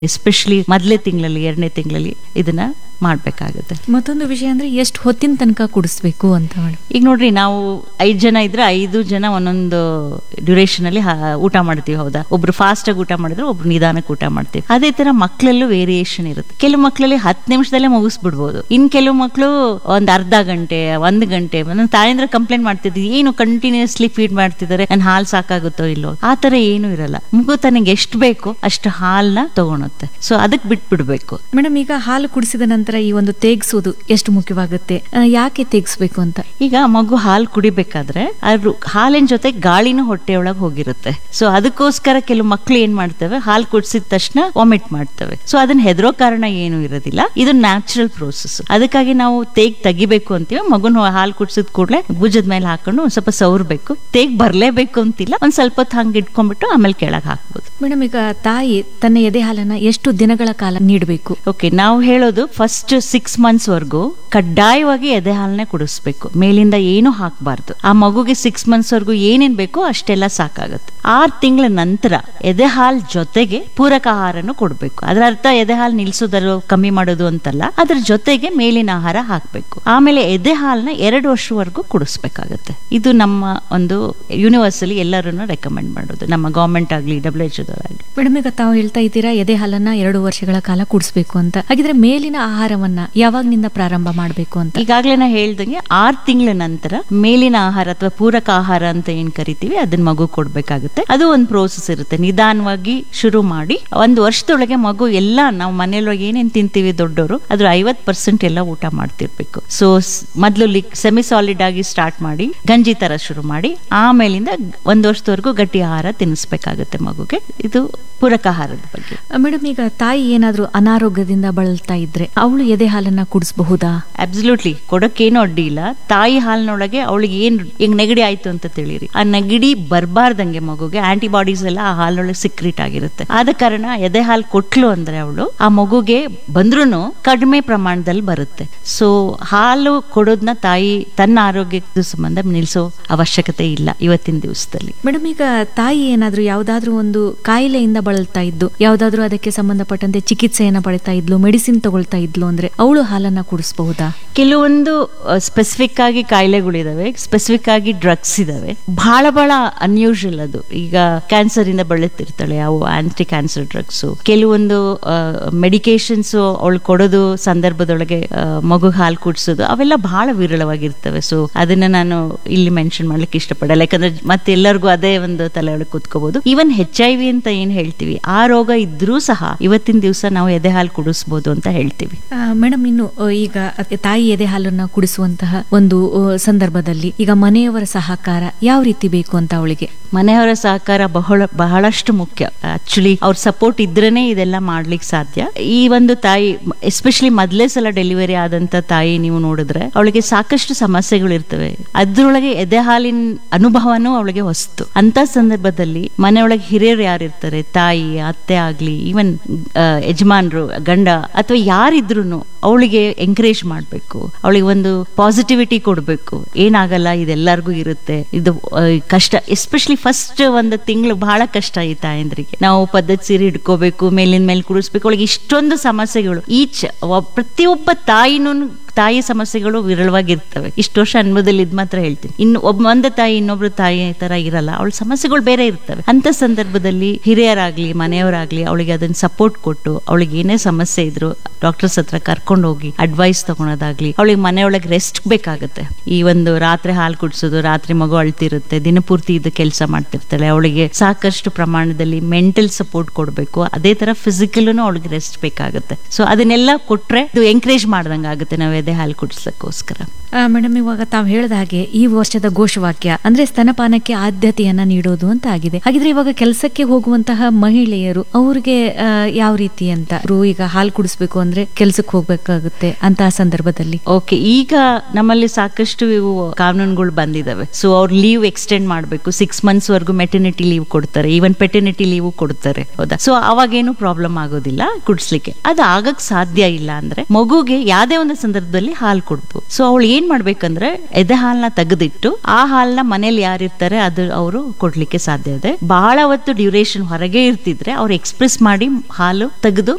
especially ಮೊದಲೇ ತಿಂಗಳಲ್ಲಿ ಎರಡನೇ ತಿಂಗಳಲ್ಲಿ ಇದನ್ನ ಮಾಡ್ಬೇಕಾಗುತ್ತೆ ಮತ್ತೊಂದು ವಿಷಯ ಅಂದ್ರೆ ಎಷ್ಟು ಹೊತ್ತಿನ ತನಕ ಕುಡಿಸ್ಬೇಕು ಅಂತ ಮೇಡಮ್ ಈಗ ನೋಡ್ರಿ ನಾವು ಐದ್ ಜನ ಇದ್ರೆ ಐದು ಜನ ಒಂದೊಂದು ಡ್ಯೂರೇಷನ್ ಅಲ್ಲಿ ಹಾ- ಊಟ ಮಾಡ್ತೀವಿ ಹೌದಾ ಒಬ್ರು ಫಾಸ್ಟ್ ಆಗಿ ಊಟ ಮಾಡಿದ್ರೆ ಒಬ್ರು ನಿಧಾನಕ್ಕೆ ಊಟ ಮಾಡ್ತೀವಿ ಅದೇ ತರ ಮಕ್ಕಳಲ್ಲೂ ವೇರಿಯೇಷನ್ ಇರುತ್ತೆ ಕೆಲವು ಮಕ್ಕಳಲ್ಲಿ ಹತ್ತು ನಿಮಿಷದಲ್ಲೇ ಮುಗಿಸ್ಬಿಡ್ಬೋದು ಇನ್ ಕೆಲವು ಮಕ್ಕಳು ಒಂದ್ ಅರ್ಧ ಗಂಟೆ ಒಂದ್ ಗಂಟೆ ನನ್ನ ತಾಯಂದ್ರ ಕಂಪ್ಲೇಂಟ್ ಮಾಡ್ತಿದ್ವಿ ಏನು ಕಂಟಿನ್ಯೂಸ್ಲಿ ಫೀಡ್ ಮಾಡ್ತಿದ್ದಾರೆ ನನ್ ಹಾಲ್ ಸಾಕಾಗುತ್ತೋ ಇಲ್ಲೋ ಆ ತರ ಏನು ಇರಲ್ಲ ಮಗು ತನಗೆ ಎಷ್ಟು ಬೇಕೋ ಅಷ್ಟು ಹಾಲ್ನ ತಗೊಳುತ್ತೆ ಸೊ ಅದಕ್ಕೆ ಬಿಟ್ಬಿಡ್ಬೇಕು ಮೇಡಮ್ ಈಗ ಹಾಲು ಕುಡಿಸಿದ ನಂತರ ಈ ಒಂದು ತೇಗ್ಸೋದು ಎಷ್ಟು ಮುಖ್ಯವಾಗುತ್ತೆ ಆ, ಯಾಕೆ ತೇಗ್ಸ್ಬೇಕು ಅಂತ ಈಗ ಮಗು ಹಾಲು ಕುಡಿಬೇಕಾದ್ರೆ ಅದ್ರ ಹಾಲಿನ ಜೊತೆ ಗಾಳಿನೂ ಹೊಟ್ಟೆಯೊಳಗೆ ಹೋಗಿರುತ್ತೆ ಸೊ ಅದಕ್ಕೋಸ್ಕರ ಕೆಲವು ಮಕ್ಳು ಏನ್ ಮಾಡ್ತವೆ ಹಾಲು ಕುಡಿಸಿದ ತಕ್ಷಣ ವಾಮಿಟ್ ಮಾಡ್ತವೆ ಸೊ ಅದನ್ನ ಹೆದರೋ ಕಾರಣ ಏನು ಇರೋದಿಲ್ಲ ಇದು ನ್ಯಾಚುರಲ್ ಪ್ರೋಸೆಸ್ ಅದಕ್ಕಾಗಿ ನಾವು ತೇಗ್ ತೆಗಿಬೇಕು ಅಂತೀವಿ ಮಗುನ ಹಾಲು ಕುಡಿಸಿದ ಕೂಡಲೇ ಭುಜದ ಮೇಲೆ ಹಾಕೊಂಡು ಒಂದ್ ಸ್ವಲ್ಪ ಸವರ್ಬೇಕು ತೇಗ್ ಬರ್ಲೇಬೇಕು ಅಂತಿಲ್ಲ ಒಂದ್ ಸ್ವಲ್ಪ ಹೊತ್ತು ಹಂಗೆ ಇಟ್ಕೊಂಡ್ಬಿಟ್ಟು ಆಮೇಲೆ ಕೆಳಗೆ ಹಾಕ್ಬೋದು ಮೇಡಮ್ ಈಗ ತಾಯಿ ತನ್ನ ಎದೆ ಹಾಲನ್ನ ಎಷ್ಟು ದಿನಗಳ ಕಾಲ ನೀಡಬೇಕು ಓಕೆ ನಾವು ಹೇಳೋದು ಫಸ್ಟ್ ಸಿಕ್ಸ್ ಮಂತ್ಸ್ ವರ್ಗು ಕಡ್ಡಾಯವಾಗಿ ಎದೆ ಹಾಲನ್ನೇ ಕುಡಿಸ್ಬೇಕು ಮೇಲಿಂದ ಏನು ಹಾಕಬಾರ್ದು ಆ ಮಗುಗೆ ಸಿಕ್ಸ್ ಮಂತ್ಸ್ ವರ್ಗು ಏನೇನ್ ಬೇಕೋ ಅಷ್ಟೆಲ್ಲ ಸಾಕಾಗುತ್ತೆ ಆರ್ ತಿಂಗಳ ನಂತರ ಎದೆ ಹಾಲ್ ಜೊತೆಗೆ ಪೂರಕ ಆಹಾರನು ಕೊಡ್ಬೇಕು ಅದರ ಅರ್ಥ ಎದೆ ಹಾಲು ನಿಲ್ಸೋದರ ಕಮ್ಮಿ ಮಾಡೋದು ಅಂತಲ್ಲ ಅದ್ರ ಜೊತೆಗೆ ಮೇಲಿನ ಆಹಾರ ಹಾಕ್ಬೇಕು ಆಮೇಲೆ ಎದೆ ಹಾಲ್ನ ಎರಡು ವರ್ಷವರೆಗೂ ಕುಡಿಸ್ಬೇಕಾಗತ್ತೆ ಇದು ನಮ್ಮ ಒಂದು ಯೂನಿವರ್ಸಲಿ ಎಲ್ಲರನ್ನು ರೆಕಮೆಂಡ್ ಮಾಡೋದು ನಮ್ಮ ಗೌರ್ಮೆಂಟ್ ಆಗ್ಲಿ ಡಬ್ಲ್ಯೂ ಎಚ್ ಆಗಲಿ ಮೇಡಮ್ ಈಗ ತಾವು ಹೇಳ್ತಾ ಇದ್ದೀರಾ ಎದೆ ಹಾಲನ್ನ ಎರಡು ವರ್ಷಗಳ ಕಾಲ ಕುಡಿಸ್ಬೇಕು ಅಂತ ಹಾಗಿದ್ರೆ ಮೇಲಿನ ಆಹಾರವನ್ನ ಯಾವಾಗ್ನಿಂದ ಪ್ರಾರಂಭ ಮಾಡಬೇಕು ಅಂತ ಈಗಾಗಲೇ ನಾ ಹೇಳ್ದಂಗೆ ಆರ್ ತಿಂಗಳ ನಂತರ ಮೇಲಿನ ಆಹಾರ ಅಥವಾ ಪೂರಕ ಆಹಾರ ಅಂತ ಏನ್ ಕರಿತೀವಿ ಅದನ್ನ ಮಗು ಕೊಡ್ಬೇಕಾಗುತ್ತೆ ಅದು ಒಂದು ಪ್ರೋಸೆಸ್ ಇರುತ್ತೆ ನಿಧಾನವಾಗಿ ಶುರು ಮಾಡಿ ಒಂದು ವರ್ಷದೊಳಗೆ ಮಗು ಎಲ್ಲ ನಾವು ಮನೆಯೊಳಗೆ ಏನೇನ್ ತಿಂತೀವಿ ದೊಡ್ಡವರು ಅದ್ರ ಐವತ್ ಪರ್ಸೆಂಟ್ ಎಲ್ಲ ಊಟ ಮಾಡ್ತಿರ್ಬೇಕು ಸೊ ಮೊದಲು ಸೆಮಿ ಸಾಲಿಡ್ ಆಗಿ ಸ್ಟಾರ್ಟ್ ಮಾಡಿ ಗಂಜಿ ತರ ಶುರು ಮಾಡಿ ಆಮೇಲಿಂದ ಒಂದ್ ವರ್ಷದವರೆಗೂ ಗಟ್ಟಿ ಆಹಾರ ತಿನ್ನಿಸ್ಬೇಕಾಗುತ್ತೆ ಮಗುಗೆ ಇದು ಪೂರಕ ಆಹಾರದ ಬಗ್ಗೆ ಮೇಡಮ್ ಈಗ ತಾಯಿ ಏನಾದ್ರೂ ಅನಾರೋಗ್ಯದಿಂದ ಬಳಲ್ತಾ ಇದ್ರೆ ಅವಳು ಎದೆ ಹಾಲನ್ನ ಕುಡಿಸಬಹುದಾ ಅಬ್ಸಲ್ಯೂಟ್ಲಿ ಕೊಡಕ್ಕೇನು ಅಡ್ಡಿ ಇಲ್ಲ ತಾಯಿ ಹಾಲಿನೊಳಗೆ ಅವಳಿಗೆ ಏನ್ ಈಗ ನೆಗಡಿ ಆಯ್ತು ಅಂತ ತಿಳಿರಿ ಆ ನೆಗಡಿ ಬರ್ಬಾರ್ದಂಗೆ ಮಗುಗೆ ಆಂಟಿಬಾಡೀಸ್ ಎಲ್ಲ ಆ ಹಾಲೊಳಗೆ ಸಿಕ್ರಿಟ್ ಆಗಿರುತ್ತೆ ಆದ ಕಾರಣ ಎದೆ ಹಾಲು ಕೊಟ್ಲು ಅಂದ್ರೆ ಅವಳು ಆ ಮಗುಗೆ ಬಂದ್ರೂ ಕಡಿಮೆ ಪ್ರಮಾಣದಲ್ಲಿ ಬರುತ್ತೆ ಸೊ ಹಾಲು ಕೊಡೋದನ್ನ ತಾಯಿ ತನ್ನ ಆರೋಗ್ಯದ ಸಂಬಂಧ ನಿಲ್ಸೋ ಅವಶ್ಯಕತೆ ಇಲ್ಲ ಇವತ್ತಿನ ದಿವಸದಲ್ಲಿ ಮೇಡಮ್ ಈಗ ತಾಯಿ ಏನಾದ್ರೂ ಯಾವ್ದಾದ್ರೂ ಒಂದು ಕಾಯಿಲೆಯಿಂದ ಬಳಲ್ತಾ ಇದ್ದು ಯಾವ್ದಾದ್ರೂ ಅದಕ್ಕೆ ಸಂಬಂಧಪಟ್ಟಂತೆ ಚಿಕಿತ್ಸೆಯನ್ನ ಪಡಿತಾ ಇದ್ಲು ಮೆಡಿಸಿನ್ ತಗೊಳ್ತಾ ಇದ್ಲು ಅಂದ್ರೆ ಅವಳು ಹಾಲನ್ನ ಕುಡಿಸಬಹುದಾ ಕೆಲವೊಂದು ಸ್ಪೆಸಿಫಿಕ್ ಆಗಿ ಕಾಯಿಲೆಗಳಿದಾವೆ ಸ್ಪೆಸಿಫಿಕ್ ಆಗಿ ಡ್ರಗ್ಸ್ ಇದಾವೆ ಬಹಳ ಬಹಳ ಅನ್ಯೂಶಲ್ ಅದು ಈಗ ಕ್ಯಾನ್ಸರ್ ಇಂದ ಬಳಲ್ತಿರ್ತಾಳೆ ಅವು ಆಂಟಿ ಕ್ಯಾನ್ಸರ್ ಡ್ರಗ್ಸ್ ಕೆಲವೊಂದು ಮೆಡಿಕೇಶನ್ಸ್ ಅವಳು ಕೊಡೋದು ಸಂದರ್ಭದೊಳಗೆ ಮಗು ಹಾಲು ಕುಡಿಸೋದು ಅವೆಲ್ಲ ಬಹಳ ವಿರಳವಾಗಿರ್ತವೆ ಸೊ ಅದನ್ನ ನಾನು ಇಲ್ಲಿ ಮೆನ್ಷನ್ ಮಾಡ್ಲಿಕ್ಕೆ ಇಷ್ಟಪಡಲ್ಲ ಯಾಕಂದ್ರೆ ಮತ್ತೆ ಎಲ್ಲರಿಗೂ ಅದೇ ಒಂದು ತಲೆ ಒಳಗೆ ಕೂತ್ಕೋಬಹುದು ಈವನ್ ಹೆಚ್ ಐ ವಿ ಅಂತ ಏನ್ ಹೇಳ್ತೀವಿ ಆ ರೋಗ ಇದ್ರೂ ಸಹ ಇವತ್ತಿನ ದಿವಸ ನಾವು ಎದೆ ಹಾಲು ಕುಡಿಸ್ಬೋದು ಅಂತ ಹೇಳ್ತೀವಿ ಮೇಡಮ್ ಇನ್ನು ಆ, ಈಗ ತಾಯಿ ಎದೆ ಹಾಲನ್ನ ಕುಡಿಸುವಂತಹ ಒಂದು ಆ, ಸಂದರ್ಭದಲ್ಲಿ ಈಗ ಮನೆಯವರ ಸಹಕಾರ ಯಾವ ರೀತಿ ಬೇಕು ಅಂತ ಅವಳಿಗೆ ಮನೆಯವರ ಸಹಕಾರ ಬಹಳ ಬಹಳಷ್ಟು ಮುಖ್ಯ ಆಕ್ಚುಲಿ ಅವ್ರ ಸಪೋರ್ಟ್ ಇದ್ರೇನೆ ಇದೆಲ್ಲ ಮಾಡ್ಲಿಕ್ಕೆ ಸಾಧ್ಯ ಈ ಒಂದು ತಾಯಿ ಎಸ್ಪೆಷಲಿ ಮೊದಲೇ ಸಲ ಡೆಲಿವರಿ ಆದಂತ ತಾಯಿ ನೀವು ನೋಡಿದ್ರೆ ಅವಳಿಗೆ ಸಾಕಷ್ಟು ಸಮಸ್ಯೆಗಳು ಇರ್ತವೆ ಅದ್ರೊಳಗೆ ಎದೆ ಹಾಲಿನ ಅನುಭವನೂ ಅವಳಿಗೆ ಹೊಸ್ತು ಅಂತ ಸಂದರ್ಭದಲ್ಲಿ ಮನೆಯೊಳಗೆ ಹಿರಿಯರು ಯಾರಿರ್ತಾರೆ ತಾಯಿ ಅತ್ತೆ ಆಗ್ಲಿ ಈವನ್ ಯಜಮಾನ್ರು ಗಂಡ ಅಥವಾ ಯಾರಿದ್ರು ಅವಳಿಗೆ ಎಂಕರೇಜ್ ಮಾಡ್ಬೇಕು ಅವಳಿಗೆ ಒಂದು ಪಾಸಿಟಿವಿಟಿ ಕೊಡ್ಬೇಕು ಏನಾಗಲ್ಲ ಇದೆಲ್ಲರಿಗೂ ಇರುತ್ತೆ ಇದು ಆ, ಕಷ್ಟ ಎಸ್ಪೆಷಲಿ ಫಸ್ಟ್ ಒಂದು ತಿಂಗಳು ಬಹಳ ಕಷ್ಟ ಈ ತಾಯಂದ್ರಿಗೆ ನಾವು ಪದ್ಧತಿ ಸೀರೆ ಹಿಡ್ಕೋಬೇಕು ಮೇಲಿನ ಮೇಲೆ ಕುಡಿಸ್ಬೇಕು ಅವಳಿಗೆ ಇಷ್ಟೊಂದು ಸಮಸ್ಯೆಗಳು ಈಚ್ ಪ್ರತಿಯೊಬ್ಬ ತಾಯಿನೂ ತಾಯಿ ಸಮಸ್ಯೆಗಳು ವಿರಳವಾಗಿರ್ತವೆ ಇಷ್ಟು ವರ್ಷ ಅನುಭವದಲ್ಲಿ ಇದ್ ಮಾತ್ರ ಹೇಳ್ತೀನಿ ಇನ್ನು ಒಬ್ಬ ಒಂದೇ ತಾಯಿ ಇನ್ನೊಬ್ರು ತಾಯಿ ತರ ಇರಲ್ಲ ಅವಳ ಸಮಸ್ಯೆಗಳು ಬೇರೆ ಇರ್ತವೆ ಅಂತ ಸಂದರ್ಭದಲ್ಲಿ ಹಿರಿಯರಾಗ್ಲಿ ಮನೆಯವರಾಗ್ಲಿ ಅವಳಿಗೆ ಅದನ್ನ ಸಪೋರ್ಟ್ ಕೊಟ್ಟು ಅವಳಿಗೆ ಏನೇ ಸಮಸ್ಯೆ ಇದ್ರು ಡಾಕ್ಟರ್ಸ್ ಹತ್ರ ಕರ್ಕೊಂಡು ಹೋಗಿ ಅಡ್ವೈಸ್ ತಗೊಳೋದಾಗ್ಲಿ ಅವಳಿಗೆ ಮನೆಯೊಳಗೆ ರೆಸ್ಟ್ ಬೇಕಾಗುತ್ತೆ ಈ ಒಂದು ರಾತ್ರಿ ಹಾಲು ಕುಡಿಸೋದು ರಾತ್ರಿ ಮಗು ಅಳ್ತಿರುತ್ತೆ ದಿನಪೂರ್ತಿ ಇದು ಕೆಲಸ ಮಾಡ್ತಿರ್ತಾಳೆ ಅವಳಿಗೆ ಸಾಕಷ್ಟು ಪ್ರಮಾಣದಲ್ಲಿ ಮೆಂಟಲ್ ಸಪೋರ್ಟ್ ಕೊಡಬೇಕು ಅದೇ ತರ ಫಿಸಿಕಲ್ನು ಅವಳಿಗೆ ರೆಸ್ಟ್ ಬೇಕಾಗುತ್ತೆ ಸೊ ಅದನ್ನೆಲ್ಲ ಕೊಟ್ರೆ ಇದು ಎಂಕರೇಜ್ ಮಾಡ್ದಂಗೆ ಆಗುತ್ತೆ ನಾವು ಎದೆ ಹಾಲು ಕುಡಿಸ್ಲಿಕ್ಕೋಸ್ಕರ ಮೇಡಮ್ ಇವಾಗ ತಾವು ಹೇಳಿದ ಹಾಗೆ ಈ ವರ್ಷದ ಘೋಷವಾಕ್ಯ ಅಂದ್ರೆ ಸ್ತನಪಾನಕ್ಕೆ ಆದ್ಯತೆಯನ್ನ ನೀಡೋದು ಅಂತ ಆಗಿದೆ ಹಾಗಿದ್ರೆ ಇವಾಗ ಕೆಲಸಕ್ಕೆ ಹೋಗುವಂತಹ ಮಹಿಳೆಯರು ಅವ್ರಿಗೆ ಆ, ಯಾವ ರೀತಿ ಅಂತ ಅವ್ರು ಈಗ ಹಾಲು ಕುಡಿಸ್ಬೇಕು ಅಂದ್ರೆ ಕೆಲ್ಸಕ್ಕೆ ಹೋಗ್ಬೇಕಾಗುತ್ತೆ ಅಂತ ಸಂದರ್ಭದಲ್ಲಿ ಓಕೆ ಈಗ ನಮ್ಮಲ್ಲಿ ಸಾಕಷ್ಟು ಇವು ಕಾನೂನುಗಳು ಬಂದಿದಾವೆ ಸೊ ಅವ್ರ ಲೀವ್ ಎಕ್ಸ್ಟೆಂಡ್ ಮಾಡಬೇಕು ಸಿಕ್ಸ್ ಮಂತ್ಸ್ ವರೆಗೂ ಮೆಟರ್ನಿಟಿ ಲೀವ್ ಕೊಡ್ತಾರೆ ಈವನ್ ಪೆಟರ್ನಿಟಿ ಲೀವ್ ಕೊಡ್ತಾರೆ ಹೌದಾ ಸೊ ಅವಾಗೇನು ಪ್ರಾಬ್ಲಮ್ ಆಗೋದಿಲ್ಲ ಕುಡಿಸ್ಲಿಕ್ಕೆ ಅದು ಆಗಕ್ ಸಾಧ್ಯ ಇಲ್ಲ ಅಂದ್ರೆ ಮಗುಗೆ ಯಾವ್ದೇ ಒಂದು ಸಂದರ್ಭದಲ್ಲಿ ಹಾಲು ಕೊಡ್ಬೋದು ಸೊ ಅವಳು ಏನ್ ಮಾಡ್ಬೇಕಂದ್ರೆ ಎದೆ ಹಾಲ್ನ ತೆಗೆದಿಟ್ಟು ಆ ಹಾಲ್ನ ಮನೇಲಿ ಯಾರಿರ್ತಾರೆ ಅದು ಅವರು ಕೊಡ್ಲಿಕ್ಕೆ ಸಾಧ್ಯ ಇದೆ ಬಹಳ ಹೊತ್ತು ಡ್ಯೂರೇಷನ್ ಹೊರಗೆ ಇರ್ತಿದ್ರೆ ಅವ್ರು ಎಕ್ಸ್ಪ್ರೆಸ್ ಮಾಡಿ ಹಾಲು ತೆಗೆದು